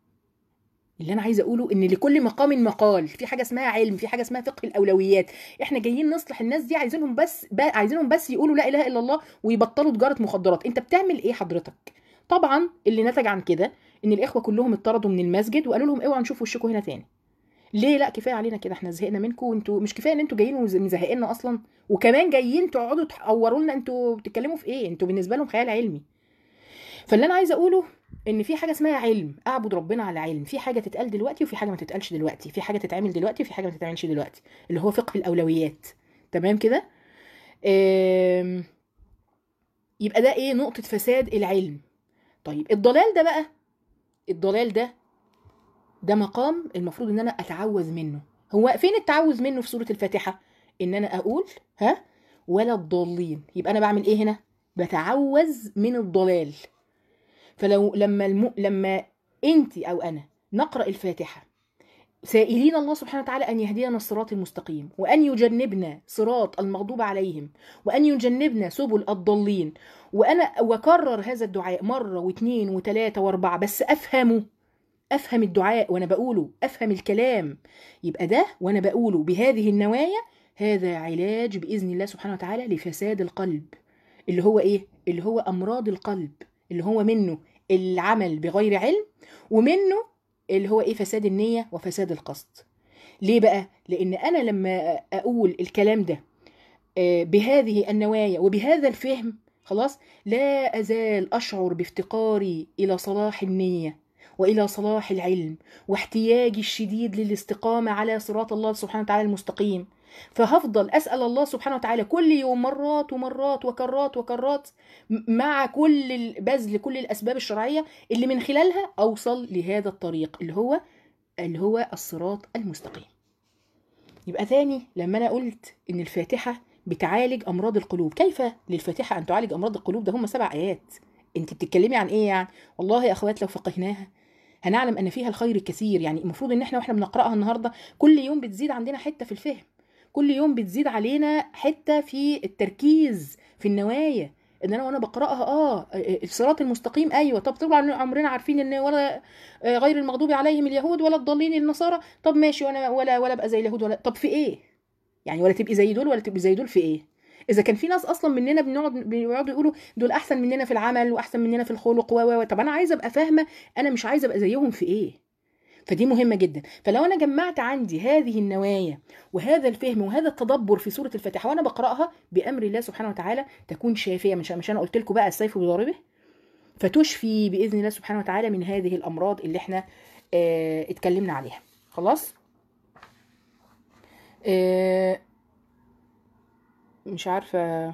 اللي انا عايزه اقوله ان لكل مقام مقال في حاجه اسمها علم في حاجه اسمها فقه الاولويات احنا جايين نصلح الناس دي عايزينهم بس ب... عايزينهم بس يقولوا لا اله الا الله ويبطلوا تجاره مخدرات انت بتعمل ايه حضرتك طبعا اللي نتج عن كده ان الاخوه كلهم اتطردوا من المسجد وقالوا لهم اوعوا نشوف وشكم هنا تاني ليه لا كفايه علينا كده احنا زهقنا منكم وانتوا مش كفايه ان انتوا جايين ومزهقنا اصلا وكمان جايين تقعدوا تحوروا لنا انتوا بتتكلموا في ايه انتوا بالنسبه لهم خيال علمي فاللي انا عايزه اقوله ان في حاجه اسمها علم اعبد ربنا على علم في حاجه تتقال دلوقتي وفي حاجه ما تتقالش دلوقتي في حاجه تتعمل دلوقتي وفي حاجه ما تتعملش دلوقتي اللي هو فقه الاولويات تمام كده آم، يبقى ده ايه نقطه فساد العلم طيب الضلال ده بقى الضلال ده ده مقام المفروض ان انا اتعوذ منه هو فين التعوذ منه في سوره الفاتحه ان انا اقول ها ولا الضالين يبقى انا بعمل ايه هنا بتعوذ من الضلال فلو لما الم... لما انت او انا نقرا الفاتحه سائلين الله سبحانه وتعالى ان يهدينا الصراط المستقيم وان يجنبنا صراط المغضوب عليهم وان يجنبنا سبل الضالين وانا وكرر هذا الدعاء مره واثنين وثلاثه واربعه بس افهمه افهم الدعاء وانا بقوله افهم الكلام يبقى ده وانا بقوله بهذه النوايا هذا علاج باذن الله سبحانه وتعالى لفساد القلب اللي هو ايه اللي هو امراض القلب اللي هو منه العمل بغير علم ومنه اللي هو ايه فساد النيه وفساد القصد ليه بقى لان انا لما اقول الكلام ده آه، بهذه النوايا وبهذا الفهم خلاص لا ازال اشعر بافتقاري الى صلاح النيه والى صلاح العلم واحتياجي الشديد للاستقامه على صراط الله سبحانه وتعالى المستقيم فهفضل اسال الله سبحانه وتعالى كل يوم مرات ومرات وكرات وكرات م- مع كل ال- بذل كل الاسباب الشرعيه اللي من خلالها اوصل لهذا الطريق اللي هو اللي هو الصراط المستقيم يبقى تاني لما انا قلت ان الفاتحه بتعالج امراض القلوب كيف للفاتحه ان تعالج امراض القلوب ده هم سبع ايات انت بتتكلمي عن ايه يعني والله يا اخوات لو فقهناها هنعلم ان فيها الخير الكثير يعني المفروض ان احنا واحنا بنقراها النهارده كل يوم بتزيد عندنا حته في الفهم كل يوم بتزيد علينا حته في التركيز في النوايا ان انا وانا بقراها اه الصراط المستقيم ايوه طب طبعا عمرنا عارفين ان ولا آه، غير المغضوب عليهم اليهود ولا الضالين النصارى طب ماشي وانا ولا ولا ابقى زي اليهود ولا طب في ايه يعني ولا تبقي زي دول ولا تبقي زي دول في ايه اذا كان في ناس اصلا مننا بنقعد بيقعدوا يقولوا دول احسن مننا في العمل واحسن مننا في الخلق و و و. طب انا عايزه ابقى فاهمه انا مش عايزه ابقى زيهم في ايه فدي مهمه جدا فلو انا جمعت عندي هذه النوايا وهذا الفهم وهذا التدبر في سوره الفاتحه وانا بقراها بامر الله سبحانه وتعالى تكون شافيه مش مش انا قلت لكم بقى السيف بضاربه فتشفي باذن الله سبحانه وتعالى من هذه الامراض اللي احنا اه اتكلمنا عليها خلاص اه مش عارفه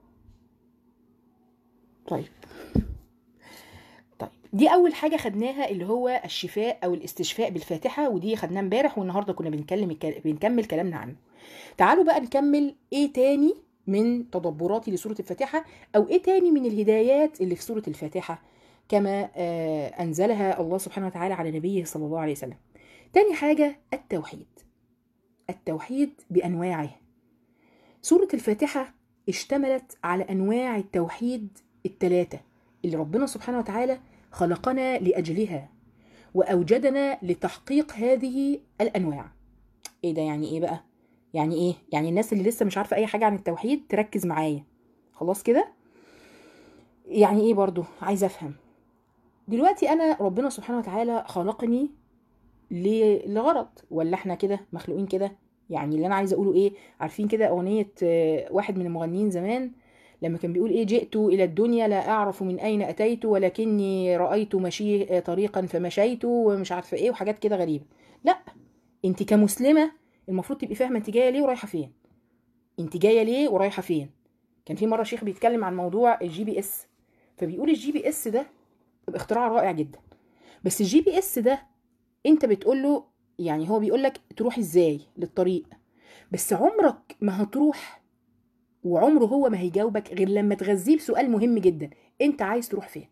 طيب طيب دي اول حاجه خدناها اللي هو الشفاء او الاستشفاء بالفاتحه ودي خدناها امبارح والنهارده كنا بنتكلم الك- بنكمل كلامنا عنه تعالوا بقى نكمل ايه تاني من تدبراتي لسوره الفاتحه او ايه تاني من الهدايات اللي في سوره الفاتحه كما آه، انزلها الله سبحانه وتعالى على نبيه صلى الله عليه وسلم تاني حاجه التوحيد التوحيد بانواعه سوره الفاتحه اشتملت على انواع التوحيد الثلاثه اللي ربنا سبحانه وتعالى خلقنا لاجلها واوجدنا لتحقيق هذه الانواع ايه ده يعني ايه بقى يعني ايه يعني الناس اللي لسه مش عارفه اي حاجه عن التوحيد تركز معايا خلاص كده يعني ايه برضو عايزه افهم دلوقتي انا ربنا سبحانه وتعالى خلقني ل- لغرض ولا احنا كده مخلوقين كده يعني اللي انا عايزه اقوله ايه عارفين كده اغنيه آه، واحد من المغنيين زمان لما كان بيقول ايه جئت الى الدنيا لا اعرف من اين اتيت ولكني رايت مشي طريقا فمشيت ومش عارفه ايه وحاجات كده غريبه لا انت كمسلمه المفروض تبقي فاهمه انت جايه ليه ورايحه فين انت جايه ليه ورايحه فين كان في مره شيخ بيتكلم عن موضوع الجي بي اس فبيقول الجي بي اس ده اختراع رائع جدا بس الجي بي اس ده انت بتقول له يعني هو بيقول لك تروح ازاي للطريق بس عمرك ما هتروح وعمره هو ما هيجاوبك غير لما تغذيه بسؤال مهم جدا انت عايز تروح فين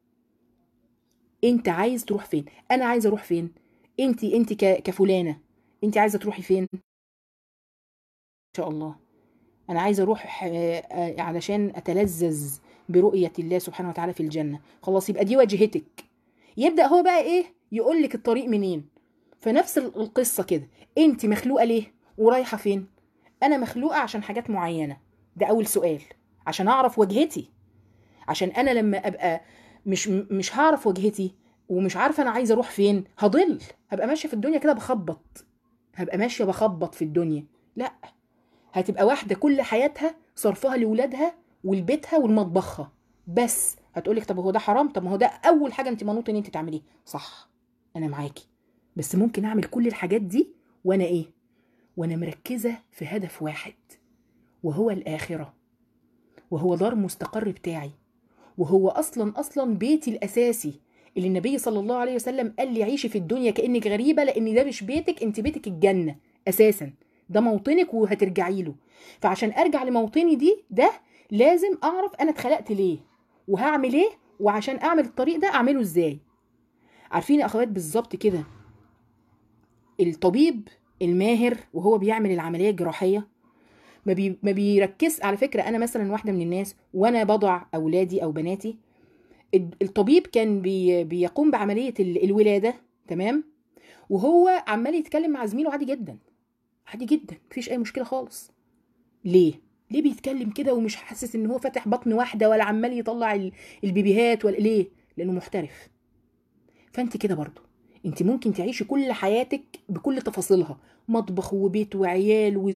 انت عايز تروح فين انا عايز اروح فين انت انت ك- كفلانه انت عايزه تروحي فين ان شاء الله انا عايزه اروح آه، آه، علشان اتلذذ برؤيه الله سبحانه وتعالى في الجنه خلاص يبقى دي واجهتك يبدا هو بقى ايه يقول لك الطريق منين فنفس ال- القصه كده انت مخلوقه ليه ورايحه فين انا مخلوقه عشان حاجات معينه ده اول سؤال عشان اعرف وجهتي عشان انا لما ابقى مش مش هعرف وجهتي ومش عارفه انا عايزه اروح فين هضل هبقى ماشيه في الدنيا كده بخبط هبقى ماشيه بخبط في الدنيا لا هتبقى واحده كل حياتها صرفها لولادها ولبيتها ولمطبخها بس هتقولك طب هو ده حرام طب ما هو ده اول حاجه انت منوط ان انت تعمليه صح انا معاكي بس ممكن اعمل كل الحاجات دي وانا ايه وانا مركزه في هدف واحد وهو الاخره وهو دار مستقر بتاعي وهو اصلا اصلا بيتي الاساسي اللي النبي صلى الله عليه وسلم قال لي عيشي في الدنيا كانك غريبه لان ده مش بيتك انت بيتك الجنه اساسا ده موطنك وهترجعي له فعشان ارجع لموطني دي ده لازم اعرف انا اتخلقت ليه وهعمل ايه وعشان اعمل الطريق ده اعمله ازاي عارفين يا اخوات بالظبط كده الطبيب الماهر وهو بيعمل العمليه الجراحيه ما, بي... ما بيركز على فكره انا مثلا واحده من الناس وانا بضع اولادي او بناتي الد- الطبيب كان بي... بيقوم بعمليه ال- الولاده تمام وهو عمال يتكلم مع زميله عادي جدا عادي جدا مفيش اي مشكله خالص ليه ليه بيتكلم كده ومش حاسس ان هو فاتح بطن واحده ولا عمال يطلع ال- البيبيهات ولا ليه لانه محترف فانت كده برضو انت ممكن تعيشي كل حياتك بكل تفاصيلها مطبخ وبيت وعيال و...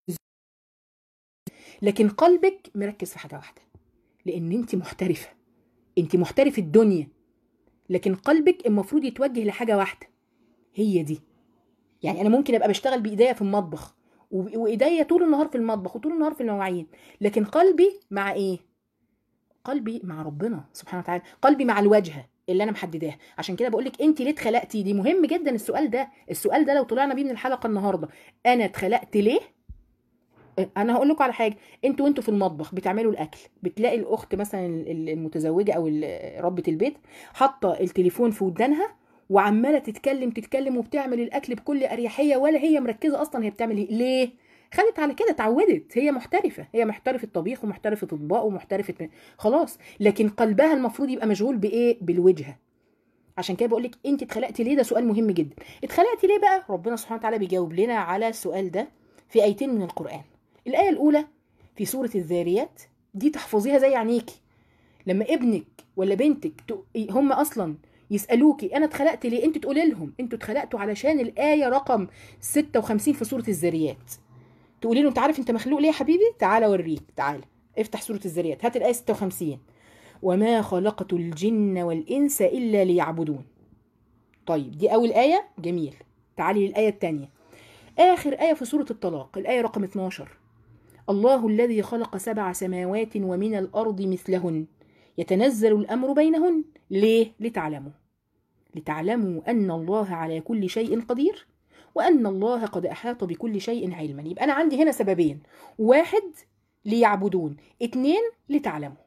لكن قلبك مركز في حاجه واحده لان انت محترفه انت محترفه الدنيا لكن قلبك المفروض يتوجه لحاجه واحده هي دي يعني انا ممكن ابقى بشتغل بايديا في المطبخ و- وايديا طول النهار في المطبخ وطول النهار في المواعين لكن قلبي مع ايه قلبي مع ربنا سبحانه وتعالى قلبي مع الواجهه اللي انا محدداها عشان كده بقول لك انت ليه اتخلقتي دي مهم جدا السؤال ده السؤال ده لو طلعنا بيه من الحلقه النهارده انا اتخلقت ليه انا هقول لكم على حاجه انتوا وانتوا في المطبخ بتعملوا الاكل بتلاقي الاخت مثلا ال- المتزوجه او ال- ربة البيت حاطه التليفون في ودانها وعماله تتكلم تتكلم وبتعمل الاكل بكل اريحيه ولا هي مركزه اصلا هي بتعمل ايه ليه خدت على كده اتعودت هي محترفه هي محترفه طبيخ ومحترفه اطباق ومحترفه خلاص لكن قلبها المفروض يبقى مشغول بايه بالوجهه عشان كده بقول لك انت اتخلقتي ليه ده سؤال مهم جدا اتخلقتي ليه بقى ربنا سبحانه وتعالى بيجاوب لنا على السؤال ده في ايتين من القران الايه الاولى في سورة الذاريات دي تحفظيها زي عينيكي لما ابنك ولا بنتك ت- هم اصلا يسالوكي انا اتخلقت ليه انت تقولي لهم انتوا اتخلقتوا علشان الايه رقم 56 في سوره الذاريات تقولي له انت عارف انت مخلوق ليه يا حبيبي تعالى اوريك تعالى افتح سوره الذاريات هات الايه 56 وما خلقت الجن والانس الا ليعبدون طيب دي اول ايه جميل تعالي للايه الثانيه اخر ايه في سوره الطلاق الايه رقم 12 الله الذي خلق سبع سماوات ومن الارض مثلهن يتنزل الامر بينهن ليه لتعلموا لتعلموا ان الله على كل شيء قدير وان الله قد احاط بكل شيء علما يبقى انا عندي هنا سببين واحد ليعبدون اتنين لتعلموا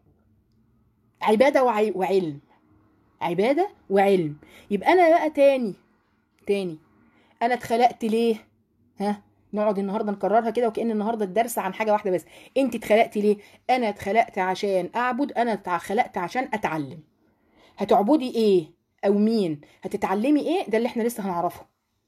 عباده وعي- وعلم عباده وعلم يبقى انا بقى تاني تاني انا اتخلقت ليه ها نقعد النهارده نكررها كده وكأن النهارده الدرس عن حاجه واحده بس انت اتخلقتي ليه انا اتخلقت عشان اعبد انا اتخلقت عشان اتعلم هتعبدي ايه او مين هتتعلمي ايه ده اللي احنا لسه هنعرفه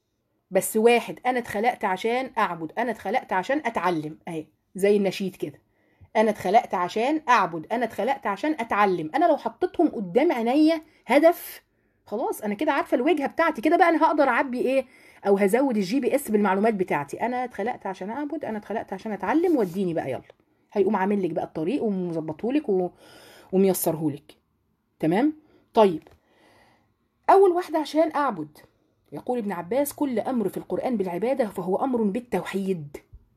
بس واحد انا اتخلقت عشان اعبد انا اتخلقت عشان اتعلم اهي زي النشيد كده انا اتخلقت عشان اعبد انا اتخلقت عشان اتعلم انا لو حطيتهم قدام عينيا هدف خلاص انا كده عارفه الوجهه بتاعتي كده بقى انا هقدر اعبي ايه او هزود الجي بي اس بالمعلومات بتاعتي انا اتخلقت عشان اعبد انا اتخلقت عشان اتعلم واديني بقى يلا هيقوم عامل لك بقى الطريق ومظبطهولك و... وميسرهولك تمام طيب اول واحده عشان اعبد يقول ابن عباس كل امر في القران بالعباده فهو امر بالتوحيد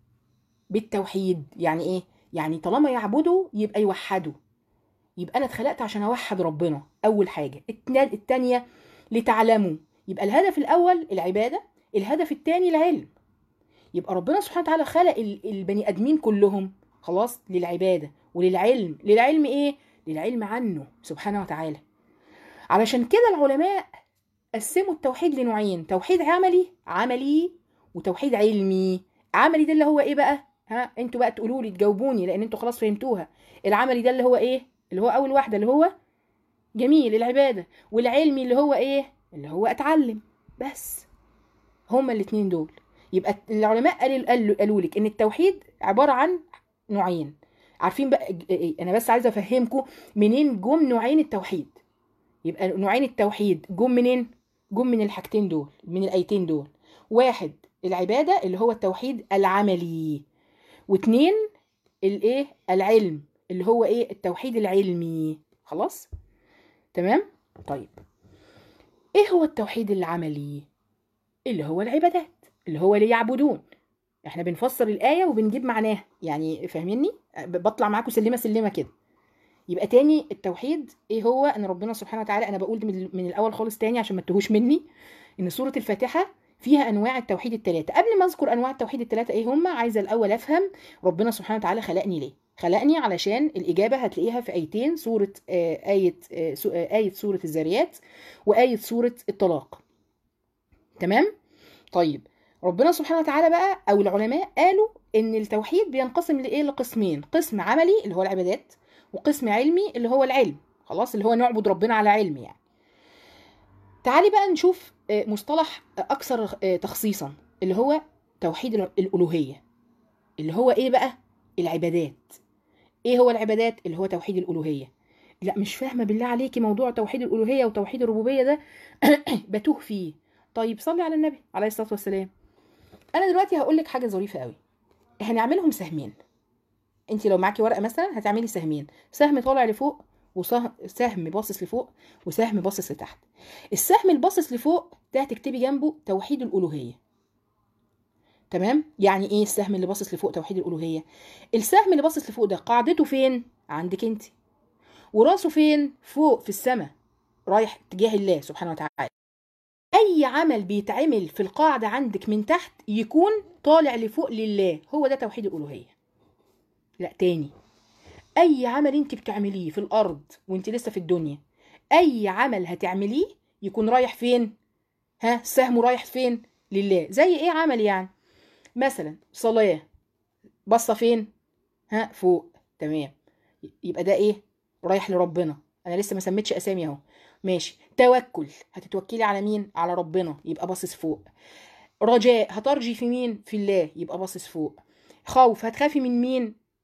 بالتوحيد يعني ايه يعني طالما يعبدوا يبقى يوحدوا يبقى انا اتخلقت عشان اوحد ربنا اول حاجه التنا- التانية لتعلموا يبقى الهدف الاول العباده الهدف الثاني العلم يبقى ربنا سبحانه وتعالى خلق ال- البني ادمين كلهم خلاص للعباده وللعلم للعلم ايه للعلم عنه سبحانه وتعالى علشان كده العلماء قسموا التوحيد لنوعين توحيد عملي عملي وتوحيد علمي عملي ده اللي هو ايه بقى ها انتوا بقى تقولوا لي تجاوبوني لان انتوا خلاص فهمتوها العملي ده اللي هو ايه اللي هو اول واحده اللي هو جميل العباده والعلمي اللي هو ايه اللي هو اتعلم بس هما الاتنين دول يبقى العلماء قالوا قالوا, قالوا لك ان التوحيد عباره عن نوعين عارفين بقى ج- إيه؟ انا بس عايزه افهمكم منين جم نوعين التوحيد يبقى نوعين التوحيد جم منين جم من الحاجتين دول من الايتين دول واحد العباده اللي هو التوحيد العملي واتنين الايه العلم اللي هو ايه التوحيد العلمي خلاص تمام طيب ايه هو التوحيد العملي اللي هو العبادات اللي هو ليعبدون احنا بنفسر الآية وبنجيب معناها يعني فاهميني ب- بطلع معاكم سلمة سلمة كده يبقى تاني التوحيد ايه هو ان ربنا سبحانه وتعالى انا بقول من, من الاول خالص تاني عشان ما تتوهوش مني ان سورة الفاتحة فيها انواع التوحيد الثلاثة قبل ما اذكر انواع التوحيد الثلاثة ايه هم عايزة الاول افهم ربنا سبحانه وتعالى خلقني ليه خلقني علشان الإجابة هتلاقيها في آيتين سورة آه، آية آه، سو- آه، آية سورة الذاريات وآية سورة الطلاق تمام طيب ربنا سبحانه وتعالى بقى او العلماء قالوا ان التوحيد بينقسم لايه لقسمين قسم عملي اللي هو العبادات وقسم علمي اللي هو العلم خلاص اللي هو نعبد ربنا على علم يعني تعالي بقى نشوف آه، مصطلح آه، اكثر آه، تخصيصا اللي هو توحيد ال- الالوهيه اللي هو ايه بقى العبادات ايه هو العبادات اللي هو توحيد الالوهيه لا مش فاهمه بالله عليكي موضوع توحيد الالوهيه وتوحيد الربوبيه ده بتوه فيه طيب صلي على النبي عليه الصلاه والسلام انا دلوقتي هقول لك حاجه ظريفه قوي هنعملهم سهمين انت لو معاكي ورقه مثلا هتعملي سهمين سهم طالع لفوق وسهم باصص لفوق وسهم باصص لتحت السهم الباصص لفوق ده هتكتبي جنبه توحيد الالوهيه تمام يعني ايه السهم اللي باصص لفوق توحيد الالوهيه السهم اللي باصص لفوق ده قاعدته فين عندك انت وراسه فين فوق في السماء رايح تجاه الله سبحانه وتعالى اي عمل بيتعمل في القاعده عندك من تحت يكون طالع لفوق لله هو ده توحيد الالوهيه لا تاني اي عمل انت بتعمليه في الارض وانت لسه في الدنيا اي عمل هتعمليه يكون رايح فين ها سهمه رايح فين لله زي ايه عمل يعني مثلا صلاه بصه فين ها فوق تمام يبقى ده ايه رايح لربنا انا لسه ما سميتش اسامي اهو ماشي توكل هتتوكلي على مين على ربنا يبقى باصص فوق رجاء هترجي في مين في الله يبقى باصص فوق خوف هتخافي من مين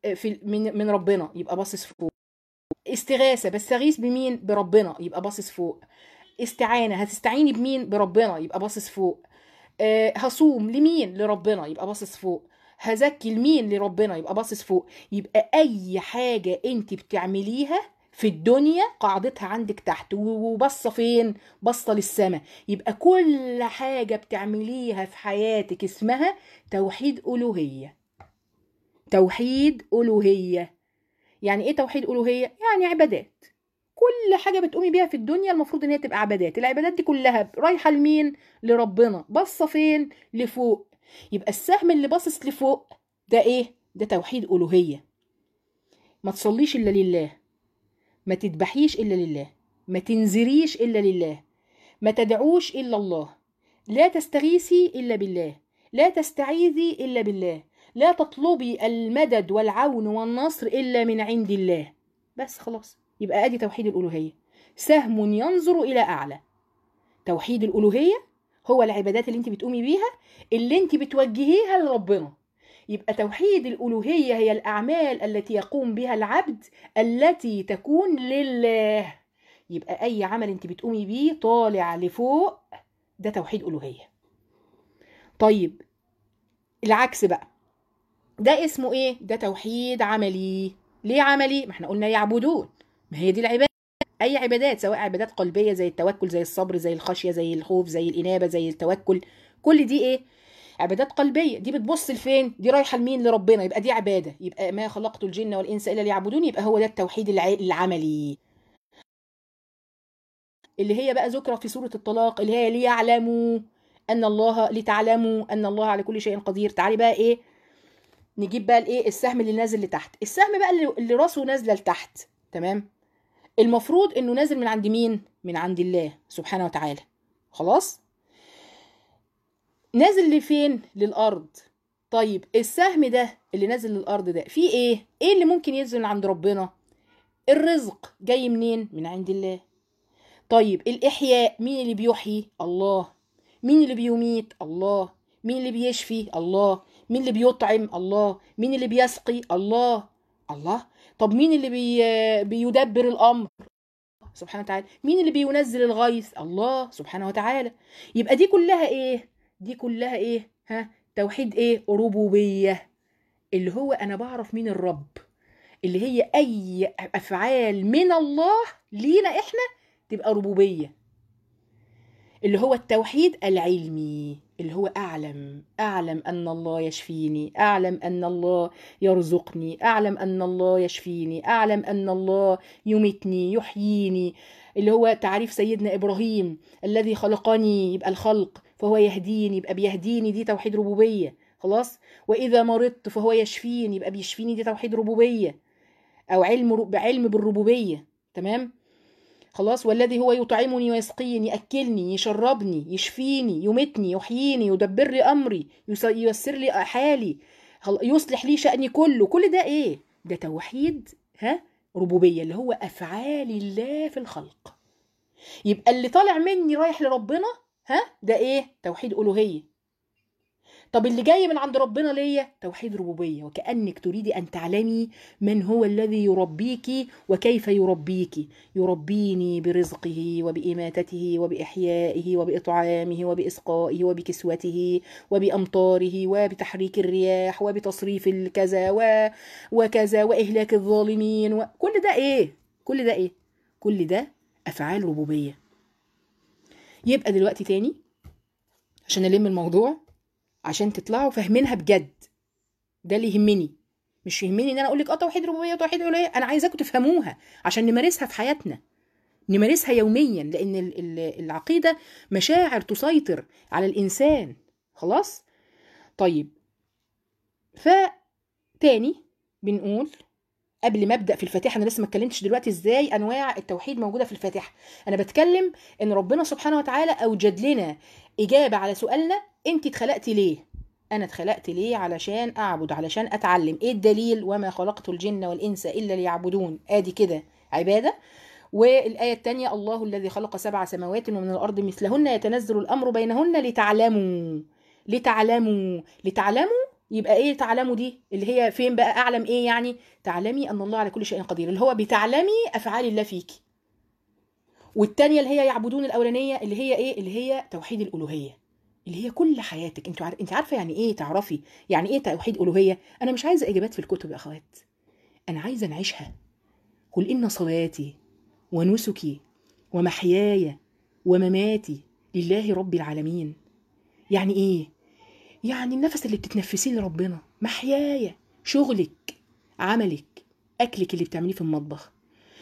في من من ربنا يبقى باصص فوق استغاثه بستغيث بمين بربنا يبقى باصص فوق استعانه هتستعيني بمين بربنا يبقى باصص فوق أه هصوم لمين لربنا يبقى باصص فوق هزكي لمين لربنا يبقى باصص فوق يبقى اي حاجه انت بتعمليها في الدنيا قاعدتها عندك تحت وبصه فين بصه للسماء يبقى كل حاجه بتعمليها في حياتك اسمها توحيد الوهيه توحيد الوهيه يعني ايه توحيد الوهيه يعني عبادات كل حاجه بتقومي بيها في الدنيا المفروض ان هي تبقى عبادات العبادات دي كلها رايحه لمين لربنا باصه فين لفوق يبقى السهم اللي باصص لفوق ده ايه ده توحيد الوهيه ما تصليش الا لله ما تذبحيش الا لله ما تنذريش الا لله ما تدعوش الا الله لا تستغيثي الا بالله لا تستعيذي الا بالله لا تطلبي المدد والعون والنصر الا من عند الله بس خلاص يبقى ادي توحيد الالوهيه سهم ينظر الى اعلى توحيد الالوهيه هو العبادات اللي انت بتقومي بيها اللي انت بتوجهيها لربنا يبقى توحيد الالوهيه هي الاعمال التي يقوم بها العبد التي تكون لله يبقى اي عمل انت بتقومي بيه طالع لفوق ده توحيد الوهيه طيب العكس بقى ده اسمه ايه ده توحيد عملي ليه عملي ما احنا قلنا يعبدون ما هي دي العباده اي عبادات سواء عبادات قلبيه زي التوكل زي الصبر زي الخشيه زي الخوف زي الانابه زي التوكل كل دي ايه عبادات قلبيه دي بتبص لفين دي رايحه لمين لربنا يبقى دي عباده يبقى ما خلقت الجن والانس الا ليعبدون يبقى هو ده التوحيد العملي اللي هي بقى ذكرى في سوره الطلاق اللي هي ليعلموا ان الله لتعلموا ان الله على كل شيء قدير تعالي بقى ايه نجيب بقى الايه السهم اللي نازل لتحت السهم بقى اللي, اللي راسه نازله لتحت تمام المفروض انه نازل من عند مين من عند الله سبحانه وتعالى خلاص نازل لفين للارض طيب السهم ده اللي نازل للارض ده فيه ايه ايه اللي ممكن ينزل من عند ربنا الرزق جاي منين من عند الله طيب الاحياء مين اللي بيحيي الله مين اللي بيميت الله مين اللي بيشفي الله مين اللي بيطعم الله مين اللي بيسقي الله الله طب مين اللي بي بيدبر الامر سبحانه وتعالى مين اللي بينزل الغيث الله سبحانه وتعالى يبقى دي كلها ايه دي كلها ايه ها توحيد ايه ربوبيه اللي هو انا بعرف مين الرب اللي هي اي افعال من الله لينا احنا تبقى ربوبيه اللي هو التوحيد العلمي اللي هو اعلم اعلم ان الله يشفيني اعلم ان الله يرزقني اعلم ان الله يشفيني اعلم ان الله يميتني يحييني اللي هو تعريف سيدنا ابراهيم الذي خلقني يبقى الخلق فهو يهديني يبقى بيهديني دي توحيد ربوبيه خلاص واذا مرضت فهو يشفيني يبقى بيشفيني دي توحيد ربوبيه او علم بعلم بالربوبيه تمام خلاص والذي هو يطعمني ويسقيني ياكلني يشربني يشفيني يمتني يحييني يدبر لي امري ييسر لي حالي يصلح لي شاني كله كل ده ايه ده توحيد ها ربوبيه اللي هو افعال الله في الخلق يبقى اللي طالع مني رايح لربنا ها ده ايه توحيد الوهيه طب اللي جاي من عند ربنا ليا توحيد ربوبيه وكانك تريدي ان تعلمي من هو الذي يربيك وكيف يربيك يربيني برزقه وباماتته وباحيائه وباطعامه وباسقائه وبكسوته وبامطاره وبتحريك الرياح وبتصريف الكذا و... وكذا واهلاك الظالمين وكل ده ايه كل ده ايه كل ده افعال ربوبيه يبقى دلوقتي تاني عشان نلم الموضوع عشان تطلعوا فاهمينها بجد ده اللي يهمني مش يهمني ان انا اقول لك اه توحيد ربوبيه وتوحيد الوهيه انا عايزاكم تفهموها عشان نمارسها في حياتنا نمارسها يوميا لان العقيده مشاعر تسيطر على الانسان خلاص طيب فتاني بنقول قبل ما ابدا في الفاتحه انا لسه ما اتكلمتش دلوقتي ازاي انواع التوحيد موجوده في الفاتحه انا بتكلم ان ربنا سبحانه وتعالى اوجد لنا اجابه على سؤالنا انت اتخلقتي ليه انا اتخلقت ليه علشان اعبد علشان اتعلم ايه الدليل وما خلقت الجن والانس الا ليعبدون ادي كده عباده والآية الثانية الله الذي خلق سبع سماوات ومن الأرض مثلهن يتنزل الأمر بينهن لتعلموا لتعلموا لتعلموا يبقى ايه تعلموا دي اللي هي فين بقى اعلم ايه يعني تعلمي ان الله على كل شيء قدير اللي هو بتعلمي افعال الله فيكي والتانية اللي هي يعبدون الاولانيه اللي هي ايه اللي هي توحيد الالوهيه اللي هي كل حياتك انت عارف انت عارفه يعني ايه تعرفي يعني ايه توحيد الوهيه انا مش عايزه اجابات في الكتب يا اخوات انا عايزه نعيشها قل ان صلاتي ونسكي ومحياي ومماتي لله رب العالمين يعني ايه يعني النفس اللي بتتنفسيه لربنا محياي شغلك عملك اكلك اللي بتعمليه في المطبخ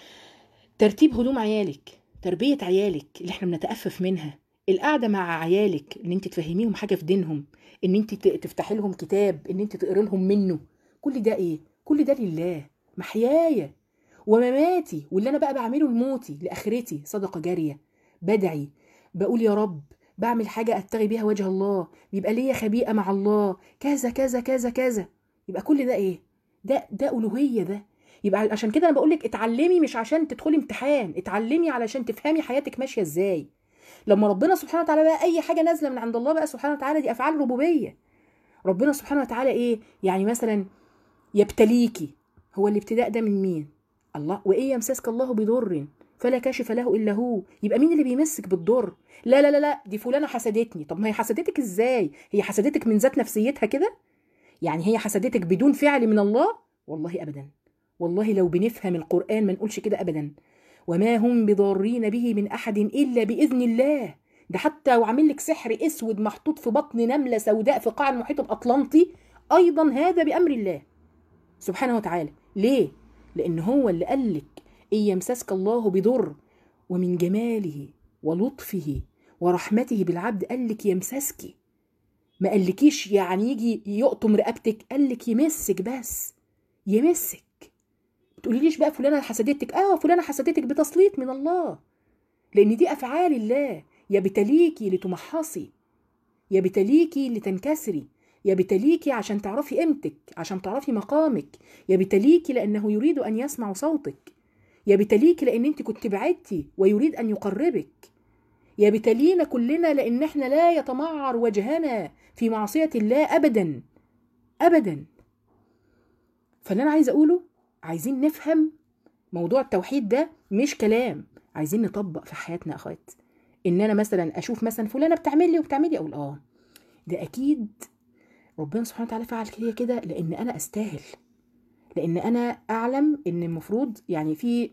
ترتيب هدوم عيالك تربيه عيالك اللي احنا بنتأفف منها القعده مع عيالك ان انت تفهميهم حاجه في دينهم ان انت تفتحي لهم كتاب ان انت تقري لهم منه كل ده ايه كل ده لله محياي ومماتي واللي انا بقى بعمله لموتي لاخرتي صدقه جاريه بدعي بقول يا رب بعمل حاجه ابتغي بيها وجه الله بيبقى ليا خبيئه مع الله كذا كذا كذا كذا يبقى كل ده ايه ده ده الوهيه ده يبقى عشان كده انا بقول لك اتعلمي مش عشان تدخلي امتحان اتعلمي علشان تفهمي حياتك ماشيه ازاي لما ربنا سبحانه وتعالى بقى اي حاجه نازله من عند الله بقى سبحانه وتعالى دي افعال ربوبيه ربنا سبحانه وتعالى ايه يعني مثلا يبتليكي هو الابتلاء ده من مين الله وإن يمسسك الله بضر فلا كاشف له إلا هو يبقى مين اللي بيمسك بالضر لا لا لا لا دي فلانة حسدتني طب ما هي حسدتك إزاي هي حسدتك من ذات نفسيتها كده يعني هي حسدتك بدون فعل من الله والله أبدا والله لو بنفهم القرآن ما نقولش كده أبدا وما هم بضارين به من أحد إلا بإذن الله ده حتى وعامل لك سحر اسود محطوط في بطن نمله سوداء في قاع المحيط الاطلنطي ايضا هذا بامر الله سبحانه وتعالى ليه لان هو اللي قال لك ان يمسسك الله بضر ومن جماله ولطفه ورحمته بالعبد قال لك يمسسك ما قالكيش يعني يجي يقطم رقبتك قال لك يمسك بس يمسك تقوليليش بقى فلانه حسدتك اه فلانه حسدتك بتسليط من الله لان دي افعال الله يبتليكي لتمحصي يبتليكي لتنكسري يبتليكي عشان تعرفي قيمتك عشان تعرفي مقامك يبتليكي لانه يريد ان يسمع صوتك يبتليكي لان انت كنت بعدتي ويريد ان يقربك يبتلينا كلنا لان احنا لا يتمعر وجهنا في معصيه الله ابدا ابدا فاللي انا عايزه اقوله عايزين نفهم موضوع التوحيد ده مش كلام عايزين نطبق في حياتنا اخوات ان انا مثلا اشوف مثلا فلانه بتعمل لي وبتعمل لي اقول اه ده اكيد ربنا سبحانه وتعالى فعل كده كده لان انا استاهل لان انا اعلم ان المفروض يعني في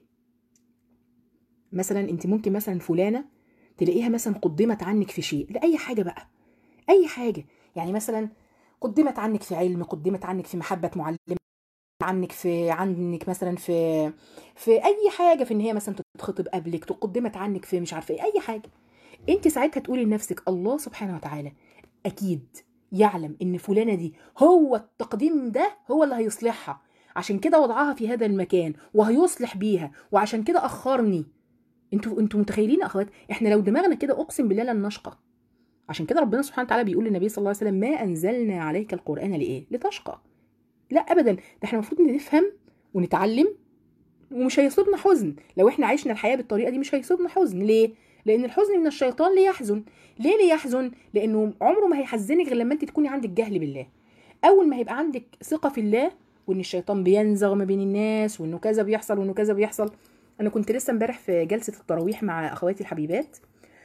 مثلا انت ممكن مثلا فلانه تلاقيها مثلا قدمت عنك في شيء لاي حاجه بقى اي حاجه يعني مثلا قدمت عنك في علم قدمت عنك في محبه معلم عنك في عنك مثلا في في اي حاجه في ان هي مثلا تتخطب قبلك تقدمت عنك في مش عارفه ايه اي حاجه انت ساعتها تقولي لنفسك الله سبحانه وتعالى اكيد يعلم ان فلانه دي هو التقديم ده هو اللي هيصلحها عشان كده وضعها في هذا المكان وهيصلح بيها وعشان كده اخرني انتوا انتوا متخيلين يا اخوات احنا لو دماغنا كده اقسم بالله لن نشقى عشان كده ربنا سبحانه وتعالى بيقول للنبي صلى الله عليه وسلم ما انزلنا عليك القران لايه لتشقى لا ابدا ده احنا المفروض نفهم ونتعلم ومش هيصيبنا حزن لو احنا عشنا الحياه بالطريقه دي مش هيصيبنا حزن ليه لان الحزن من الشيطان ليحزن ليه ليحزن لانه عمره ما هيحزنك غير لما انت تكوني عندك جهل بالله اول ما هيبقى عندك ثقه في الله وان الشيطان بينزغ ما بين الناس وانه كذا بيحصل وانه كذا بيحصل انا كنت لسه امبارح في جلسه التراويح مع اخواتي الحبيبات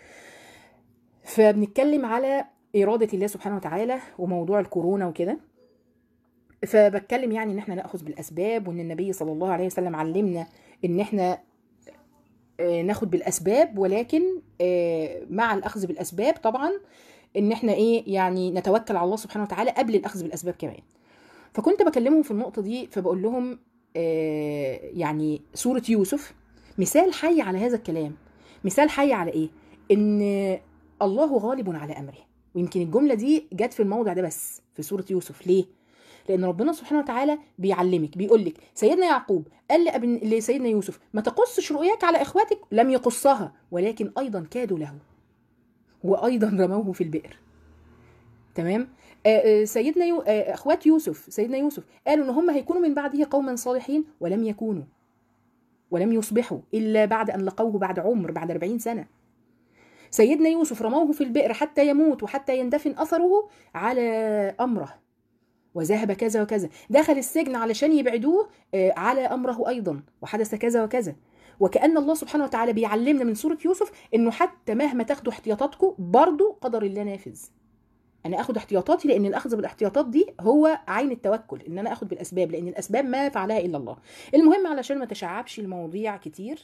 فبنتكلم على اراده الله سبحانه وتعالى وموضوع الكورونا وكده فبتكلم يعني ان احنا ناخذ بالاسباب وان النبي صلى الله عليه وسلم علمنا ان احنا ناخد بالاسباب ولكن مع الاخذ بالاسباب طبعا ان احنا ايه يعني نتوكل على الله سبحانه وتعالى قبل الاخذ بالاسباب كمان فكنت بكلمهم في النقطه دي فبقول لهم يعني سوره يوسف مثال حي على هذا الكلام مثال حي على ايه ان الله غالب على امره ويمكن الجمله دي جت في الموضع ده بس في سوره يوسف ليه لان ربنا سبحانه وتعالى بيعلمك بيقول لك سيدنا يعقوب قال لابن لسيدنا يوسف ما تقصش رؤياك على اخواتك لم يقصها ولكن ايضا كادوا له وايضا رموه في البئر تمام آه سيدنا يو... آه اخوات يوسف سيدنا يوسف قالوا ان هم هيكونوا من بعده قوما صالحين ولم يكونوا ولم يصبحوا الا بعد ان لقوه بعد عمر بعد 40 سنه سيدنا يوسف رموه في البئر حتى يموت وحتى يندفن اثره على امره وذهب كذا وكذا دخل السجن علشان يبعدوه آه، على امره ايضا وحدث كذا وكذا وكأن الله سبحانه وتعالى بيعلمنا من سورة يوسف انه حتى مهما تاخدوا احتياطاتكم برضو قدر الله نافذ انا اخد احتياطاتي لان الاخذ بالاحتياطات دي هو عين التوكل ان انا اخد بالاسباب لان الاسباب ما فعلها الا الله المهم علشان ما تشعبش المواضيع كتير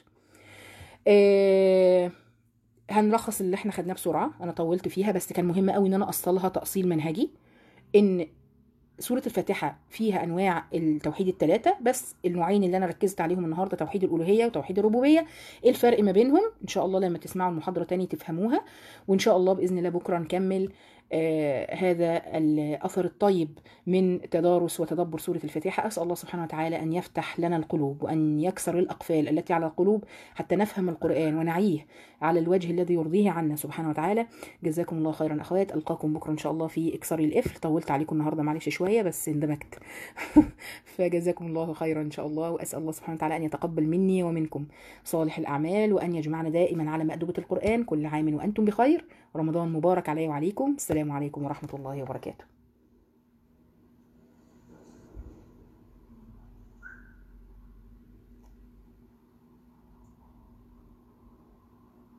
آه هنلخص اللي احنا خدناه بسرعه انا طولت فيها بس كان مهم قوي ان انا اصلها تاصيل منهجي ان سورة الفاتحة فيها أنواع التوحيد الثلاثة بس النوعين اللي أنا ركزت عليهم النهاردة توحيد الألوهية وتوحيد الربوبية إيه الفرق ما بينهم إن شاء الله لما تسمعوا المحاضرة تاني تفهموها وإن شاء الله بإذن الله بكرة نكمل آه هذا الأثر الطيب من تدارس وتدبر سورة الفاتحة أسأل الله سبحانه وتعالى أن يفتح لنا القلوب وأن يكسر الأقفال التي على القلوب حتى نفهم القرآن ونعيه على الوجه الذي يرضيه عنا سبحانه وتعالى جزاكم الله خيرا أخوات ألقاكم بكرة إن شاء الله في إكسار القفل طولت عليكم النهاردة معلش شوية بس اندمجت فجزاكم الله خيرا إن شاء الله وأسأل الله سبحانه وتعالى أن يتقبل مني ومنكم صالح الأعمال وأن يجمعنا دائما على مأدبة القرآن كل عام وأنتم بخير رمضان مبارك علي وعليكم السلام عليكم ورحمة الله وبركاته